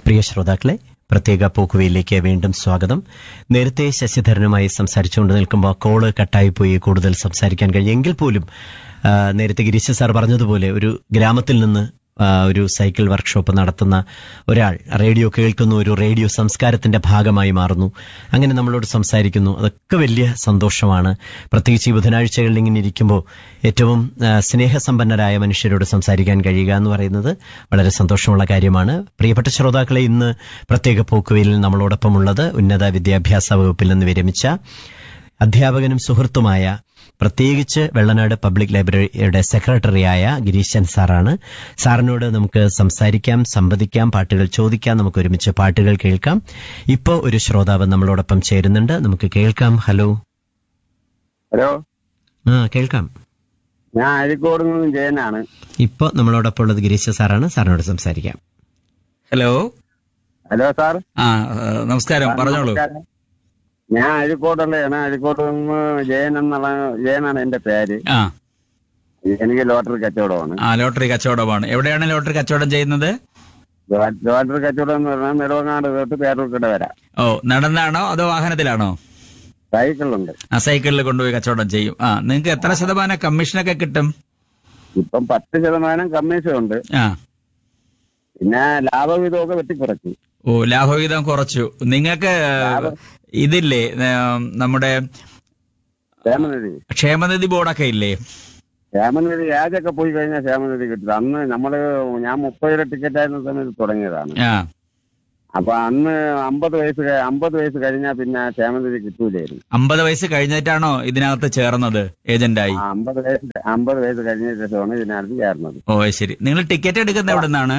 പ്രിയ ശ്രോതാക്കളെ പ്രത്യേക പോക്കുവയിലേക്ക് വീണ്ടും സ്വാഗതം നേരത്തെ ശശിധരനുമായി സംസാരിച്ചുകൊണ്ട് നിൽക്കുമ്പോൾ കോള് കട്ടായിപ്പോയി കൂടുതൽ സംസാരിക്കാൻ കഴിയും എങ്കിൽ പോലും ആ, നേരത്തെ ഗിരീശ സാർ പറഞ്ഞതുപോലെ ഒരു ഗ്രാമത്തിൽ നിന്ന് ആ, ഒരു സൈക്കിൾ വർക്ക്ഷോപ്പ് നടത്തുന്ന ഒരാൾ റേഡിയോ കേൾക്കുന്നു ഒരു റേഡിയോ സംസ്കാരത്തിന്റെ ഭാഗമായി മാറുന്നു അങ്ങനെ നമ്മളോട് സംസാരിക്കുന്നു അതൊക്കെ വലിയ സന്തോഷമാണ് പ്രത്യേകിച്ച് ഈ ബുധനാഴ്ചകളിൽ ഇങ്ങനെ ഇരിക്കുമ്പോൾ ഏറ്റവും ആ, സ്നേഹസമ്പന്നരായ മനുഷ്യരോട് സംസാരിക്കാൻ കഴിയുക എന്ന് പറയുന്നത് വളരെ സന്തോഷമുള്ള കാര്യമാണ് പ്രിയപ്പെട്ട ശ്രോതാക്കളെ ഇന്ന് പ്രത്യേക പോക്കുവയിൽ നമ്മളോടൊപ്പം ഉള്ളത് ഉന്നത വിദ്യാഭ്യാസ വകുപ്പിൽ നിന്ന് വിരമിച്ച അധ്യാപകനും സുഹൃത്തുമായ പ്രത്യേകിച്ച് വെള്ളനാട് പബ്ലിക് ലൈബ്രറിയുടെ സെക്രട്ടറിയായ ഗിരീശൻ സാറാണ് സാറിനോട് നമുക്ക് സംസാരിക്കാം സംവദിക്കാം പാട്ടുകൾ ചോദിക്കാം നമുക്ക് ഒരുമിച്ച് പാട്ടുകൾ കേൾക്കാം ഇപ്പോൾ ഒരു ശ്രോതാവ് നമ്മളോടൊപ്പം ചേരുന്നുണ്ട് നമുക്ക് കേൾക്കാം ഹലോ ഹലോ ആ കേൾക്കാം ഞാൻ അഴിക്കോട് നിന്നും ജയനാണ് ഇപ്പോൾ നമ്മളോടൊപ്പം ഉള്ളത് ഗിരീശ സാറാണ് സാറിനോട് സംസാരിക്കാം ഹലോ ഹലോ സാർ ആ ഏഹ്, നമസ്കാരം പറഞ്ഞോളൂ നമസ്കാരം. ഞാൻ അഴിക്കോടുള്ളതാണ് അഴിക്കോട് നിന്ന് ജയൻ എന്നുള്ള ജയനാണ് എന്റെ പേര് ആ എനിക്ക് ലോട്ടറി കച്ചവടമാണ് ആ ലോട്ടറി കച്ചവടമാണ് എവിടെയാണ് ലോട്ടറി കച്ചവടം ചെയ്യുന്നത് ലോ- ലോട്ടറി കച്ചവടം എന്ന് പറഞ്ഞാൽ നെടുവങ്ങാട് തൊട്ട് പേരൂർക്കിട വരാം ഓ നടന്നാണോ അതോ വാഹനത്തിലാണോ സൈക്കിളുണ്ട് ആ സൈക്കിളിൽ കൊണ്ടുപോയി കച്ചവടം ചെയ്യും ആ നിങ്ങൾക്ക് എത്ര ശതമാനം കമ്മീഷനൊക്കെ കിട്ടും ഇപ്പം പത്ത് ശതമാനം കമ്മീഷൻ ഉണ്ട് ആ പിന്നെ ലാഭവിധമൊക്കെ വെട്ടിക്കുറച്ചു ഓ ലാഭവിഹിതം കുറച്ചു നിങ്ങൾക്ക് ലാഭം- ഇതില്ലേ ഏം, നമ്മുടെ ക്ഷേമനിധി ക്ഷേമനിധി ബോർഡൊക്കെ ഇല്ലേ ക്ഷേമനിധി ഏജൊക്കെ പോയി കഴിഞ്ഞാൽ ക്ഷേമനിധി കിട്ടും അന്ന് നമ്മള് ഞാൻ മുപ്പത് രൂപ ടിക്കറ്റ് ആയിരുന്ന സമയത്ത് തുടങ്ങിയതാണ് ആ അപ്പൊ അന്ന് അമ്പത് വയസ്സ് കഴി- അമ്പത് വയസ്സ് കഴിഞ്ഞാൽ പിന്നെ ക്ഷേമനിധി കിട്ടൂലായിരുന്നു അമ്പത് വയസ്സ് കഴിഞ്ഞിട്ടാണോ ഇതിനകത്ത് ചേർന്നത് ഏജന്റായി ആ, അമ്പത് വയസ്സ് അമ്പത് വയസ്സ് കഴിഞ്ഞ ശേഷമാണ് ഇതിനകത്ത് ചേർന്നത് ഓ ശരി നിങ്ങൾ ടിക്കറ്റ് എടുക്കുന്നത് എവിടെ നിന്നാണ്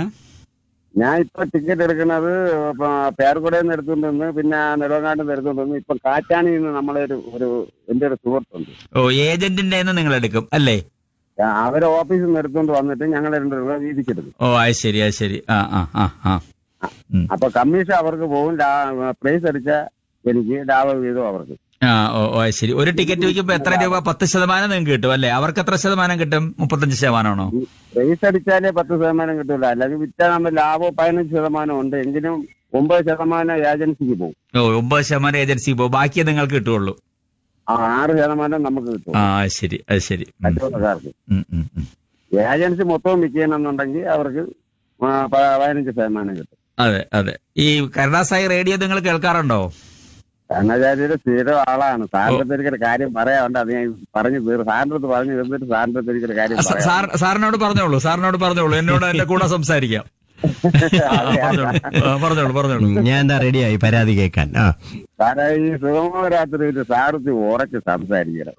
ഞാൻ ഇപ്പൊ ടിക്കറ്റ് എടുക്കുന്നത് ഇപ്പൊ പേർക്കുടയിൽ നിന്ന് എടുത്തുകൊണ്ട് വന്ന് പിന്നെ നെടുവങ്ങാട്ടിൽ നിന്ന് എടുത്തുകൊണ്ട് വന്ന് ഇപ്പൊ കാറ്റാണിയിൽ നിന്ന് നമ്മളെ ഒരു ഒരു എന്റെ ഒരു സുഹൃത്തുണ്ട് ഓ ഏജന്റിന്റെ നിങ്ങൾ എടുക്കും അല്ലേ ആ, അവരെ ഓഫീസിൽ നിന്ന് എടുത്തുകൊണ്ട് വന്നിട്ട് ഞങ്ങൾ രണ്ടുപേരും വീതിച്ചെടുക്കും ഓ അത് ശരി അത് ശരി ആ ആ ആ ആ ഉം. അപ്പൊ കമ്മീഷൻ അവർക്ക് പോകും പ്രൈസ് അടിച്ച എനിക്ക് ലാഭവിഹിതം അവർക്ക് ആ ഓ ഓ അത് ശരി ഒരു ടിക്കറ്റ് വയ്ക്കുമ്പോ എത്ര രൂപ പത്ത് ശതമാനം നിങ്ങൾക്ക് കിട്ടും അല്ലേ അവർക്ക് എത്ര ശതമാനം കിട്ടും മുപ്പത്തഞ്ച് ശതമാനമാണോ പ്രൈസ് അടിച്ചാലേ പത്ത് ശതമാനം കിട്ടൂല അല്ലെങ്കിൽ വിറ്റാൽ നമ്മൾ ലാഭം പതിനഞ്ച് ശതമാനം ഉണ്ട് എങ്കിലും ഒമ്പത് ശതമാനം ഏജൻസിക്ക് പോകും ഓ ഒമ്പത് ശതമാനം ഏജൻസി പോകും ബാക്കിയേ നിങ്ങൾക്ക് കിട്ടുള്ളൂ ആ ആറ് ശതമാനം നമുക്ക് കിട്ടും ആ അത് ശരി അത് ശരി ഉം. കച്ചവടക്കാർക്ക് ഉം, ഉം, ഉം. ഏജൻസി മൊത്തവും വിൽക്കണമെന്നുണ്ടെങ്കിൽ അവർക്ക് ആ, പ- പതിനഞ്ച് ശതമാനം കിട്ടും അതെ അതെ ഈ കരുണാസായി റേഡിയോ നിങ്ങൾ കേൾക്കാറുണ്ടോ കർണാചാര്യയുടെ സ്ഥിരം ആളാണ് സാറിന്റെ അടുത്ത് എനിക്കൊരു കാര്യം പറയാറുണ്ട് അത് ഞാൻ പറഞ്ഞു തീർ സാറിന്റെ അടുത്ത് പറഞ്ഞു തീർന്നിട്ട് സാറിന്റെ അടുത്ത് എനിക്കൊരു കാര്യം സ- പറയാം സാർ സാറിനോട് പറഞ്ഞോളൂ സാറിനോട് പറഞ്ഞോളൂ എന്നോട് എന്റെ കൂടെ സംസാരിക്കാം ആ, പറഞ്ഞോളൂ ആ, പറഞ്ഞോളൂ പറഞ്ഞോളൂ ഞാൻ എന്താ റെഡിയായി പരാതി കേൾക്കാൻ ആ സാറേ ഈ സുഗമരാത്രി സാറത്ത് ഉറച്ച് സംസാരിക്കണം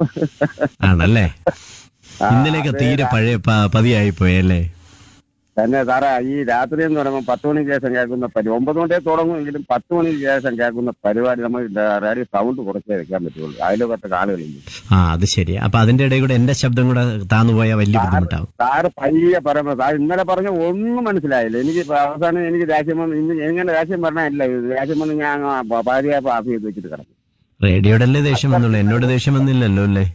ആണല്ലേ ആ, ഇന്നലെയൊക്കെ അത് തീരെ പഴയ പ- പതിയായി പോയല്ലേ തന്നെ സാറേ ഈ രാത്രി എന്ന് പറയുമ്പോൾ പത്ത് മണിക്ക് ശേഷം കേൾക്കുന്ന പരിപാടി ഒമ്പത് മണിയെ തുടങ്ങുമെങ്കിലും പത്ത് മണിക്ക് ശേഷം കേൾക്കുന്ന പരിപാടി നമ്മൾ റേഡിയോ സൗണ്ട് കുറച്ചേ വെക്കാൻ പറ്റുള്ളൂ അതിലൊക്കെ ആളുകളില്ല ആ അത് ശരി അപ്പൊ അതിന്റെ ഇടയിൽ കൂടെ എന്റെ ശബ്ദം കൂടെ താന്നുപോയാൽ വലിയ ബുദ്ധിമുട്ടാവും സാറ് പയ്യെ പറയുമ്പോൾ സാർ ഇന്നലെ പറഞ്ഞ ഒന്നും മനസ്സിലായില്ല എനിക്ക് ഇപ്പൊ അവസാനം എനിക്ക് രാഷ്ട്രീയം വന്ന് ഇന്ന് എങ്ങനെ രാഷ്ട്രീയം പറഞ്ഞല്ല രാഷ്ട്രീയം വന്ന് ഞാൻ ഭാര്യ പാസ് ചെയ്ത് വെച്ചിട്ട് കിടക്കും റേഡിയോയുടെ അല്ലേ ദേഷ്യം വന്നുള്ളൂ എന്നോട് ദേഷ്യം വന്നില്ലല്ലോ അല്ലേ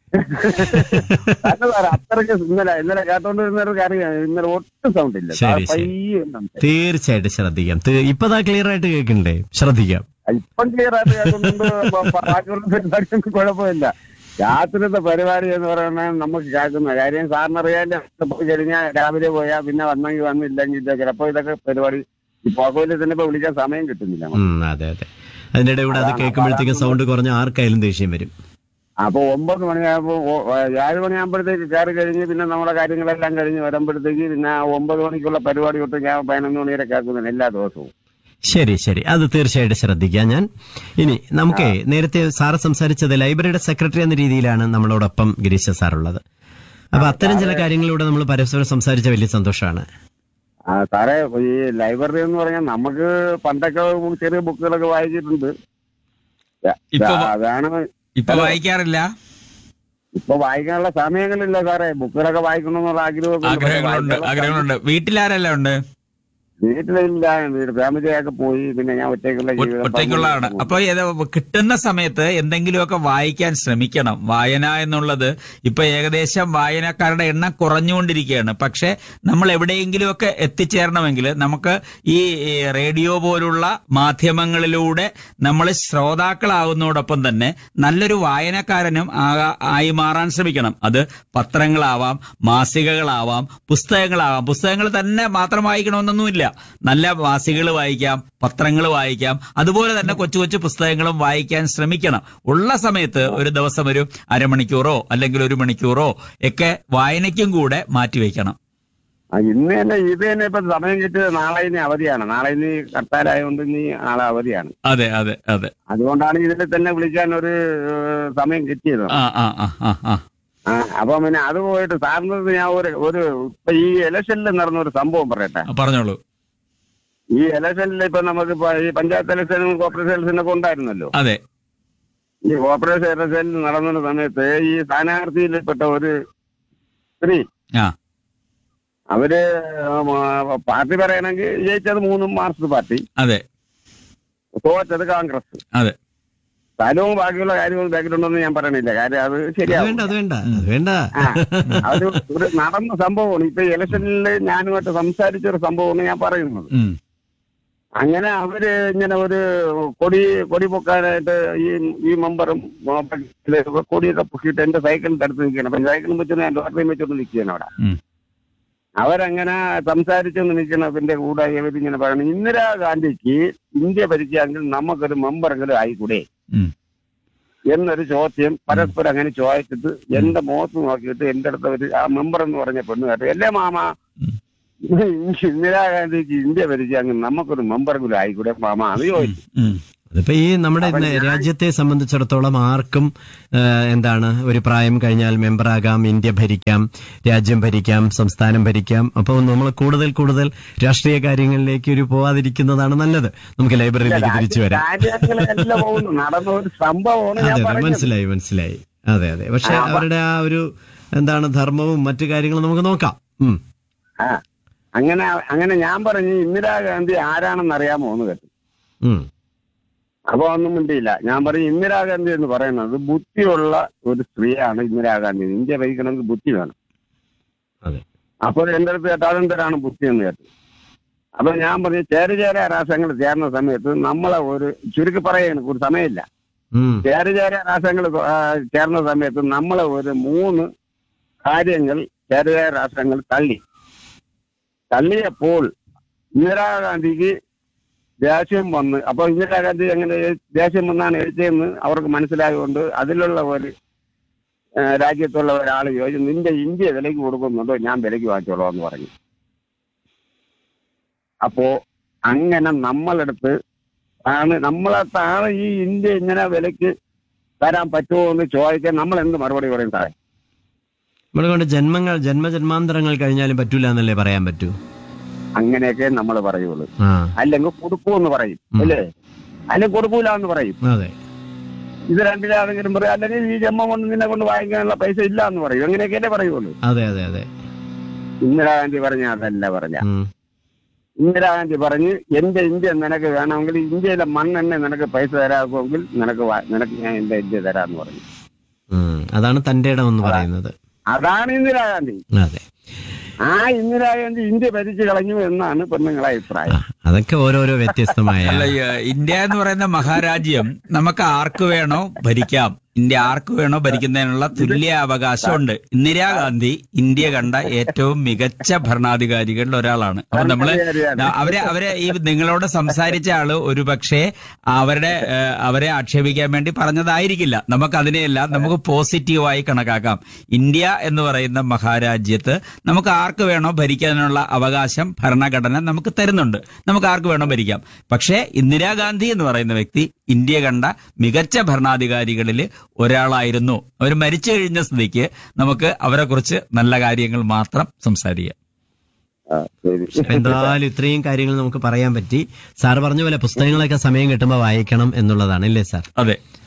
കാരണം സാർ അത്രയ്ക്ക് ഇന്നലെ ഇന്നലെ കേട്ടോണ്ടിരുന്നവർക്ക് അറിയാം ഇന്നലെ ഒട്ടും സൗണ്ട് ഇല്ല സാർ ശരി, ശരി. പയ്യെ സംസാരിക്കും. തീർച്ചയായിട്ടും ശ്രദ്ധിക്കാം തീ- ഇപ്പതാ ക്ലിയർ ആയിട്ട് കേൾക്കണ്ടേ ശ്രദ്ധിക്കാം ഇപ്പം ക്ലിയർ ആയിട്ട് കേൾക്കുന്നുണ്ട് ബ- ബ- ബാക്കിയുള്ള പരിപാടികൾക്ക് കുഴപ്പമില്ല രാത്രിത്തെ പരിപാടി എന്ന് പറയുന്നത് നമുക്ക് കേൾക്കുന്ന കാര്യം സാറിന് അറിയാൻ പോയി കഴിഞ്ഞാൽ രാവിലെ പോയാൽ പിന്നെ വന്നെങ്കിൽ വന്നില്ലെങ്കിൽ ഇല്ല ചിലപ്പോ ഇതൊക്കെ പരിപാടി ഈ പോക്കോയിൽ തന്നെ ഇപ്പൊ വിളിക്കാൻ സമയം കിട്ടുന്നില്ല നമുക്ക്. ഉം, അതെ അതെ അതിന്റെ ഇടയിൽ കൂടെ അത് അതാണ്, കേൾക്കുമ്പോഴത്തേക്കും അതാണ് സൗണ്ട് കുറഞ്ഞ ആർക്കായാലും ദേഷ്യം വരും അപ്പൊ ഒമ്പത് മണിയാകുമ്പോ ഓ- ഏഴ് മണിയാകുമ്പോഴത്തേക്ക് കയറി കഴിഞ്ഞ് പിന്നെ നമ്മുടെ കാര്യങ്ങളെല്ലാം കഴിഞ്ഞ് വരുമ്പോഴത്തേക്ക് പിന്നെ ആ ഒമ്പത് മണിക്കുള്ള പരിപാടി തൊട്ട് ഞാൻ പതിനൊന്ന് മണി വരെ കേൾക്കുന്നുണ്ട് എല്ലാ ദിവസവും ശരി ശരി അത് തീർച്ചയായിട്ടും ശ്രദ്ധിക്കാം ഞാൻ ഇനി നമുക്ക് നേരത്തെ സാറ് സംസാരിച്ചത് ലൈബ്രറിയുടെ സെക്രട്ടറി എന്ന രീതിയിലാണ് നമ്മളോടൊപ്പം ഗിരീശ സാർ ഉള്ളത് അപ്പൊ അത്തരം ചില കാര്യങ്ങളിലൂടെ നമ്മൾ പരസ്പരം സംസാരിച്ച വലിയ സന്തോഷമാണ് ആ സാറേ ഈ ലൈബ്രറി എന്ന് പറഞ്ഞാൽ നമുക്ക് പണ്ടൊക്കെ ചെറിയ ബുക്കുകളൊക്കെ വായിച്ചിട്ടുണ്ട് ഇപ്പൊ- അതാണ് ഇപ്പൊ വായിക്കാറില്ല ഇപ്പൊ വായിക്കാനുള്ള സമയങ്ങളില്ല സാറേ ബുക്കുകളൊക്കെ വായിക്കണമെന്നുള്ള ആഗ്രഹമൊക്കെ ഉണ്ട്. ആഗ്രഹങ്ങളുണ്ട് വായിക്കാനുള്ള ആഗ്രഹങ്ങളുണ്ട് വീട്ടിലാരെല്ലാം ഉണ്ട് വീട്ടിലില്ല വീട് ഫാമിലിയൊക്കെ പോയി പിന്നെ ഞാൻ ഒറ്റയ്ക്കുള്ള ഒ- ജീവിതം ഒറ്റയ്ക്കുള്ളതാണ് അപ്പൊ ഇത് കിട്ടുന്ന സമയത്ത് എന്തെങ്കിലുമൊക്കെ വായിക്കാൻ ശ്രമിക്കണം വായന എന്നുള്ളത് ഇപ്പൊ ഏകദേശം വായനക്കാരുടെ എണ്ണം കുറഞ്ഞുകൊണ്ടിരിക്കുകയാണ് പക്ഷെ നമ്മൾ എവിടെയെങ്കിലുമൊക്കെ എത്തിച്ചേരണമെങ്കിൽ നമുക്ക് ഈ ഈ റേഡിയോ പോലുള്ള മാധ്യമങ്ങളിലൂടെ നമ്മൾ ശ്രോതാക്കളാവുന്നതോടൊപ്പം തന്നെ നല്ലൊരു വായനക്കാരനും ആകാ- ആയി മാറാൻ ശ്രമിക്കണം അത് പത്രങ്ങളാവാം മാസികകളാവാം പുസ്തകങ്ങളാവാം പുസ്തകങ്ങൾ തന്നെ മാത്രം വായിക്കണമെന്നൊന്നുമില്ല നല്ല മാസികകൾ വായിക്കാം പത്രങ്ങൾ വായിക്കാം അതുപോലെ തന്നെ കൊച്ചു കൊച്ചു പുസ്തകങ്ങളും വായിക്കാൻ ശ്രമിക്കണം ഉള്ള സമയത്ത് ഒരു ദിവസം ഒരു അരമണിക്കൂറോ അല്ലെങ്കിൽ ഒരു മണിക്കൂറോ ഒക്കെ വായനയ്ക്കും കൂടെ മാറ്റിവെക്കണം ആ, ഇന്ന് തന്നെ ഇത് തന്നെ ഇപ്പൊ സമയം കിട്ടിയത് നാളെ ഇനി അവധിയാണ് നാളെ ഇനി ഹർത്താലായതുകൊണ്ട് ഇനി നാളെ അവധിയാണ് അതെ അതെ അതെ അതുകൊണ്ടാണ് ഇതിൽ തന്നെ വിളിക്കാൻ ഒരു ഏഹ്, സമയം കിട്ടിയത് ആ ആ ആ ആ ആ ആ അപ്പൊ പിന്നെ അത് പോയിട്ട് സാറിന് ഞാൻ ഒരു ഒരു ഇപ്പൊ ഈ ഇലക്ഷനിൽ നടന്ന ഒരു സംഭവം പറയട്ടെ പറഞ്ഞോളൂ ഈ ഇലക്ഷനിൽ ഇപ്പൊ നമുക്ക് ഇപ്പൊ ഈ പഞ്ചായത്ത് ഇലക്ഷനും കോർപ്പറേഷൻ ഇലക്ഷനൊക്കെ ഉണ്ടായിരുന്നല്ലോ അതെ ഈ കോർപ്പറേഷൻ ഇലക്ഷനിൽ നടന്ന സമയത്ത് ഈ സ്ഥാനാർത്ഥിയിൽപ്പെട്ട ഒരു സ്ത്രീ ആ അവര് ഉം, ആ, പാർട്ടി പറയണമെങ്കിൽ ജയിച്ചത് മൂന്നും മാർക്സിസ്റ്റ് പാർട്ടി അതെ തോറ്റത് കോൺഗ്രസ് അതെ സ്ഥലവും ബാക്കിയുള്ള കാര്യങ്ങളും ബാക്കിലുണ്ടെന്ന് ഞാൻ പറയണില്ല കാര്യം അത് അത് ശരിയാവും വേണ്ട അത് വേണ്ട അത് വേണ്ട ആ, അത് ഒരു നടന്ന സംഭവമാണ് ഇപ്പൊ ഇലക്ഷനിൽ ഞാനുമായിട്ട് സംസാരിച്ച ഒരു സംഭവമാണ് ഞാൻ പറയുന്നത് ഉം. അങ്ങനെ അവര് ഇങ്ങനെ ഒരു കൊടി കൊടി പൊക്കാനായിട്ട് ഈ ഈ മെമ്പറും കൊടിയൊക്കെ പൊക്കിയിട്ട് എന്റെ സൈക്കിളിന്റെ അടുത്ത് നിൽക്കുകയാണ് അപ്പൊ സൈക്കിളും വെച്ചോണ്ട് ഞാൻ ലോട്ടറിയും വെച്ചോണ്ട് നിൽക്കുകയാണ് അവിടെ ഉം. അവരങ്ങനെ സംസാരിച്ചൊന്ന് നിൽക്കണതിന്റെ കൂടെ ഇവരിങ്ങനെ പറയണം ഇന്ദിരാഗാന്ധിക്ക് ഇന്ത്യ ഭരിക്കുകയാണെങ്കിൽ നമുക്കൊരു മെമ്പറെങ്കിലും ആയിക്കൂടെ ഉം. എന്നൊരു ചോദ്യം പരസ്പരം അങ്ങനെ ചോദിച്ചിട്ട് എന്റെ മുഖത്ത് നോക്കിയിട്ട് എന്റെ അടുത്ത് ഒരു ആ മെമ്പർ എന്ന് പറഞ്ഞ പെണ്ണ് കേട്ടോ അല്ലേ മാമ ഉം. ഇന്ദിരാഗാന്ധിക്ക് ഇന്ത്യ ഭരിക്കുകയാണെങ്കിൽ നമുക്കൊരു മെമ്പറെങ്കിലും ആയിക്കൂടെ മാമ അത് ചോദിച്ചു ഉം. അതിപ്പോ ഈ നമ്മുടെ അപ്പൊ ഇന്ന് ഞാൻ- രാജ്യത്തെ സംബന്ധിച്ചിടത്തോളം ആർക്കും ആ, എന്താണ് ഒരു പ്രായം കഴിഞ്ഞാൽ മെമ്പറാകാം ഇന്ത്യ ഭരിക്കാം രാജ്യം ഭരിക്കാം സംസ്ഥാനം ഭരിക്കാം അപ്പോൾ നമ്മൾ കൂടുതൽ കൂടുതൽ രാഷ്ട്രീയ കാര്യങ്ങളിലേക്ക് ഒരു പോവാതിരിക്കുന്നതാണ് നല്ലത് നമുക്ക് ലൈബ്രറിയിലേക്ക് തിരിച്ചു വരാം കാര്യങ്ങളെല്ലാം പോകുന്നു നടന്ന ഒരു സംഭവമാണ് അതെ ഞാൻ അതെ പറഞ്ഞത് മനസ്സിലായി മനസ്സിലായി അതെ അതെ പക്ഷെ ആ, അപ്പൊ- അവരുടെ ആ ഒരു എന്താണ് ധർമ്മവും മറ്റു കാര്യങ്ങളും നമുക്ക് നോക്കാം ഉം. ആ അങ്ങനെ അങ്ങനെ ഞാൻ പറഞ്ഞു ഇന്ദിരാഗാന്ധി ആരാണെന്ന് അറിയാമോ എന്ന് കേട്ടു ഉം. അപ്പൊ ഒന്നും മിണ്ടിയില്ല ഞാൻ പറയും ഇന്ദിരാഗാന്ധി എന്ന് പറയുന്നത് ബുദ്ധിയുള്ള ഒരു സ്ത്രീയാണ് ഇന്ദിരാഗാന്ധി ഇന്ത്യ ഭരിക്കണമെങ്കിൽ ബുദ്ധി വേണം അതെ അപ്പോൾ എന്റെ അടുത്ത് കേട്ടോ അതെന്തരാണ് ബുദ്ധി എന്ന് കേട്ടു അപ്പൊ ഞാൻ പറഞ്ഞു ചേരി ചേര രാഷ്ട്രങ്ങൾ ചേർന്ന സമയത്ത് നമ്മളെ ഒരു ചുരുക്കി പറയുകയാണ് ഒരു സമയമില്ല ഉം. ചേരി ചേര രാഷ്ട്രങ്ങൾ ആ, ചേർന്ന സമയത്ത് നമ്മളെ ഒരു മൂന്ന് കാര്യങ്ങൾ ചേരി ചേര രാഷ്ട്രങ്ങൾ തള്ളി തള്ളിയപ്പോൾ ഇന്ദിരാഗാന്ധിക്ക് ദേഷ്യം വന്ന് അപ്പൊ ഇന്ദിരാഗാന്ധി എങ്ങനെ ദേഷ്യം വന്നാണ് എഴുതിയെന്ന് അവർക്ക് മനസ്സിലായതുകൊണ്ട് അതിലുള്ള ഒരു ആ, രാജ്യത്തുള്ള ഒരാൾ ചോദിച്ചു നിന്റെ ഇന്ത്യ വിലയ്ക്ക് കൊടുക്കുന്നുണ്ടോ ഞാൻ വിലയ്ക്ക് വാങ്ങിച്ചോളാം എന്ന് പറഞ്ഞു അപ്പോ അങ്ങനെ നമ്മളെടുത്ത് ആണ് നമ്മളടുത്താണ് ഈ ഇന്ത്യ ഇങ്ങനെ വിലയ്ക്ക് തരാൻ പറ്റുമോ എന്ന് ചോദിക്കാൻ നമ്മൾ എന്ത് മറുപടി പറയും സാറേ നമ്മളെ കൊണ്ട് ജന്മങ്ങൾ ജന്മജന്മാന്തരങ്ങൾ കഴിഞ്ഞാലും പറ്റൂല എന്നല്ലേ പറയാൻ പറ്റൂ അങ്ങനെയൊക്കെ നമ്മൾ പറയുള്ളൂ ആ അല്ലെങ്കിൽ കൊടുക്കൂന്ന് പറയും ഉം. അല്ലേ അല്ലെങ്കിൽ കൊടുക്കൂല എന്ന് പറയും അതെ ഇത് രണ്ടിലാണെങ്കിലും പറയും അല്ലെങ്കിൽ ഈ ജന്മം കൊണ്ട് നിന്നെ കൊണ്ട് വാങ്ങിക്കാനുള്ള പൈസ ഇല്ല എന്ന് പറയും അങ്ങനെയൊക്കെയല്ലേ പറയുള്ളൂ അതെ അതെ അതെ ഇന്ദിരാഗാന്ധി പറഞ്ഞ അതല്ല പറഞ്ഞ ഉം. ഇന്ദിരാഗാന്ധി പറഞ്ഞ് എന്റെ ഇന്ത്യ നിനക്ക് വേണമെങ്കിൽ ഇന്ത്യയിലെ മണ്ണെണ്ണ നിനക്ക് പൈസ തരാമെങ്കിൽ നിനക്ക് വാ- നിനക്ക് ഞാൻ എന്റെ ഇന്ത്യ തരാമെന്ന് പറഞ്ഞു ഉം. അതാണ് തന്റെ ഇടം എന്ന് പറയുന്നത് അതാണ് ഇന്ദിരാഗാന്ധി അതെ ആ ഇന്ദിരാഗാന്ധി ഇന്ത്യ ഭരിച്ചു കളഞ്ഞു എന്നാണ് പെണ്ണുങ്ങളെ ആ, അഭിപ്രായം അതൊക്കെ ഓരോരോ വ്യത്യസ്തമായ അല്ല ഈ, ഇന്ത്യ എന്ന് പറയുന്ന മഹാരാജ്യം നമുക്ക് ആർക്ക് വേണോ ഭരിക്കാം ഇന്ത്യ ആർക്ക് വേണോ ഭരിക്കുന്നതിനുള്ള തുല്യ അവകാശമുണ്ട് ഇന്ദിരാഗാന്ധി ഇന്ത്യ കണ്ട ഏറ്റവും മികച്ച ഭരണാധികാരികളിൽ ഒരാളാണ് അപ്പൊ നമ്മള് ഭരണാധികാരിയാണ്. അവരെ അവരെ ഈ നിങ്ങളോട് സംസാരിച്ച ആള് ഒരു പക്ഷേ അവരുടെ ഏഹ്, അവരെ ആക്ഷേപിക്കാൻ വേണ്ടി പറഞ്ഞതായിരിക്കില്ല നമുക്ക് അതിനെയെല്ലാം നമുക്ക് പോസിറ്റീവായി കണക്കാക്കാം ഇന്ത്യ എന്ന് പറയുന്ന മഹാരാജ്യത്ത് നമുക്ക് ആർക്ക് വേണോ ഭരിക്കാനുള്ള അവകാശം ഭരണഘടന നമുക്ക് തരുന്നുണ്ട് നമുക്ക് ആർക്ക് വേണോ ഭരിക്കാം പക്ഷേ ഇന്ദിരാഗാന്ധി എന്ന് പറയുന്ന വ്യക്തി ഇന്ത്യ കണ്ട മികച്ച ഭരണാധികാരികളിൽ ഒരാളായിരുന്നു അവർ മരിച്ചു കഴിഞ്ഞ സ്ഥിതിക്ക് നമുക്ക് അവരെ കുറിച്ച് നല്ല കാര്യങ്ങൾ മാത്രം സംസാരിക്കാം ആ, ശരി എന്തായാലും ഇത്രയും കാര്യങ്ങൾ നമുക്ക് പറയാൻ പറ്റി സാർ പറഞ്ഞ പോലെ പുസ്തകങ്ങളൊക്കെ സമയം കിട്ടുമ്പോൾ വായിക്കണം എന്നുള്ളതാണ് അല്ലേ സാർ അതെ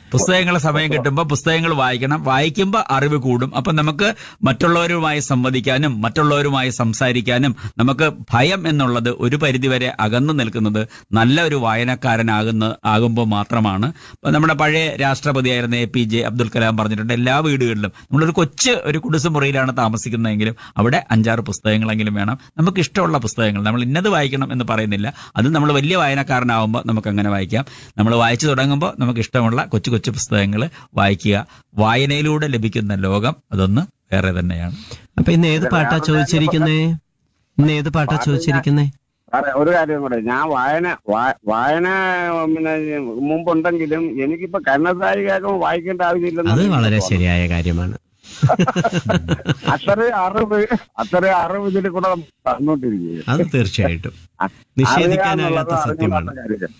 പുസ്തകങ്ങൾ സമയം കിട്ടുമ്പോൾ പുസ്തകങ്ങൾ വായിക്കണം വായിക്കുമ്പോൾ അറിവ് കൂടും അപ്പൊ നമുക്ക് മറ്റുള്ളവരുമായി സംവദിക്കാനും മറ്റുള്ളവരുമായി സംസാരിക്കാനും നമുക്ക് ഭയം എന്നുള്ളത് ഒരു പരിധിവരെ അകന്നു നിൽക്കുന്നത് നല്ല ഒരു വായനക്കാരനാകുന്ന ആകുമ്പോൾ മാത്രമാണ് ഇപ്പൊ നമ്മുടെ പഴയ രാഷ്ട്രപതിയായിരുന്ന A P J Abdul Kalam പറഞ്ഞിട്ടുണ്ട് എല്ലാ വീടുകളിലും നമ്മളൊരു കൊച്ചു ഒരു കുടിസ് മുറിയിലാണ് താമസിക്കുന്നതെങ്കിലും അവിടെ അഞ്ചാറ് പുസ്തകങ്ങളെങ്കിലും വേണം നമുക്ക് ഇഷ്ടമുള്ള പുസ്തകങ്ങൾ നമ്മൾ ഇന്നത് വായിക്കണം എന്ന് പറയുന്നില്ല അത് നമ്മൾ വലിയ വായനക്കാരനാവുമ്പോൾ നമുക്ക് അങ്ങനെ വായിക്കാം നമ്മൾ വായിച്ചു തുടങ്ങുമ്പോൾ നമുക്ക് ഇഷ്ടമുള്ള കൊച്ചു കൊച്ചു പുസ്തകങ്ങൾ വായിക്കുക വായനയിലൂടെ ലഭിക്കുന്ന ലോകം അതൊന്ന് വേറെ തന്നെയാണ് അപ്പൊ ഇന്ന് ഏത് പാട്ടാ ചോദിച്ചിരിക്കുന്നേ ഇന്ന് ഏത് പാട്ടാ ചോദിച്ചിരിക്കുന്നേ സാറേ ഒരു കാര്യം കൂടെ ഞാൻ വായന വാ- വായന പിന്നെ മുമ്പുണ്ടെങ്കിലും എനിക്കിപ്പോ കന്നഡായി കേൾക്കുമ്പോൾ വായിക്കേണ്ട അത് ആവശ്യമില്ലെന്ന് വളരെ ശരിയായ കാര്യമാണ് അത്ര അറിവ് അത്ര അറിവ് ഇതിൽ കൂടെ തന്നോണ്ടിരിക്കുക അത് തീർച്ചയായിട്ടും നിഷേധിക്കാനാകാത്ത സത്യമാണ്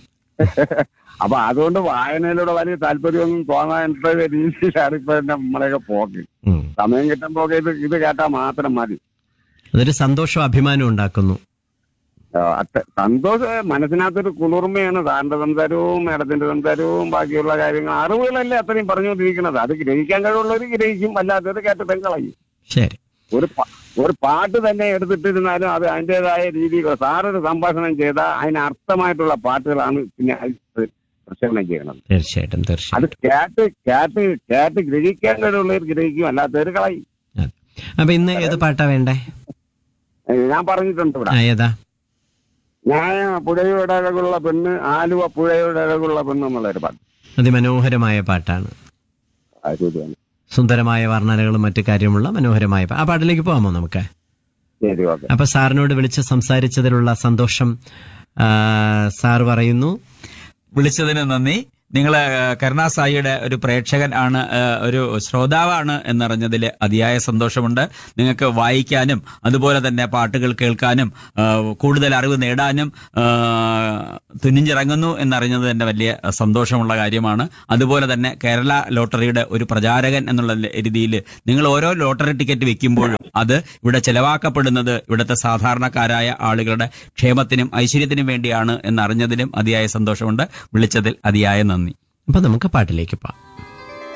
അപ്പൊ അതുകൊണ്ട് വായനയിലൂടെ വലിയ താല്പര്യമൊന്നും തോന്നാത്ത രീതിയിലാണ് ഇപ്പൊ നമ്മളെയൊക്കെ പോക്ക് ഉം. സമയം കിട്ടുമ്പോ ഇത് ഇത് കേട്ടാൽ മാത്രം മതി അതൊരു സന്തോഷവും അഭിമാനവും ഉണ്ടാക്കുന്നു ആ, അത്ര സന്തോഷം മനസ്സിനകത്തൊരു കുളിർമയാണ് സാറിന്റെ സംസാരവും മേഡത്തിന്റെ സംസാരവും ബാക്കിയുള്ള കാര്യങ്ങൾ അറിവുകളല്ലേ അത്രയും പറഞ്ഞുകൊണ്ടിരിക്കുന്നത് അത് ഗ്രഹിക്കാൻ കഴിവുള്ളവർ ഗ്രഹിക്കും അല്ലാത്തവർ കേട്ട് പെങ്കളയും ശരി ഒരു പ- ഒരു പാട്ട് തന്നെ എടുത്തിട്ടിരുന്നാലും അത് അതിൻ്റെതായ രീതിയിൽ സാറൊരു സംഭാഷണം ചെയ്താൽ അതിന് അർത്ഥമായിട്ടുള്ള പാട്ടുകളാണ് പിന്നെ അത് പ്രക്ഷേപണം ചെയ്യണത് തീർച്ചയായിട്ടും തീർച്ചയായിട്ടും അത് കേട്ട് കേട്ട് കേട്ട് ഗ്രഹിക്കാൻ കഴിവുള്ളവർ ഗ്രഹിക്കും അല്ലാത്തവർ കളയും അതെ. അപ്പൊ ഇന്ന് ഏത് പാട്ടാ വേണ്ടേ ഏ, ഞാൻ പറഞ്ഞിട്ടുണ്ട് ഇവിടെ ആ, ഏതാ ഞാൻ പുഴയുടെ അഴകുള്ള പെണ്ണ് ആലുവ പുഴയുടെ അഴകുള്ള പെണ്ണ് എന്നുള്ളൊരു പാട്ട് അതിമനോഹരമായ പാട്ടാണ് അത് ശരിയാണ് സുന്ദരമായ വർണ്ണനകളും മറ്റു കാര്യമുള്ള മനോഹരമായ പാ- ആ പാട്ടിലേക്ക് പോകാമോ നമുക്ക് ശരി ഓക്കെ അപ്പൊ സാറിനോട് വിളിച്ച് സംസാരിച്ചതിലുള്ള സന്തോഷം ആ, സാർ പറയുന്നു വിളിച്ചതിന് നന്ദി നിങ്ങൾ കരുണാസായിയുടെ ഒരു പ്രേക്ഷകൻ ആണ് ആ, ഒരു ശ്രോതാവാണ് എന്നറിഞ്ഞതിൽ അതിയായ സന്തോഷമുണ്ട് നിങ്ങൾക്ക് വായിക്കാനും അതുപോലെ തന്നെ പാട്ടുകൾ കേൾക്കാനും ആ, കൂടുതൽ അറിവ് നേടാനും ആ, തുനിഞ്ഞിറങ്ങുന്നു എന്നറിഞ്ഞത് തന്നെ വലിയ സന്തോഷമുള്ള കാര്യമാണ് അതുപോലെ തന്നെ കേരള ലോട്ടറിയുടെ ഒരു പ്രചാരകൻ എന്നുള്ള രീതിയിൽ നിങ്ങൾ ഓരോ ലോട്ടറി ടിക്കറ്റ് വെക്കുമ്പോഴും അത് ഇവിടെ ചെലവാക്കപ്പെടുന്നത് ഇവിടുത്തെ സാധാരണക്കാരായ ആളുകളുടെ ക്ഷേമത്തിനും ഐശ്വര്യത്തിനും വേണ്ടിയാണ് എന്നറിഞ്ഞതിലും അതിയായ സന്തോഷമുണ്ട് വിളിച്ചതിൽ അതിയായ നന്ദി അപ്പൊ നമുക്ക് പാട്ടിലേക്ക് പോകാം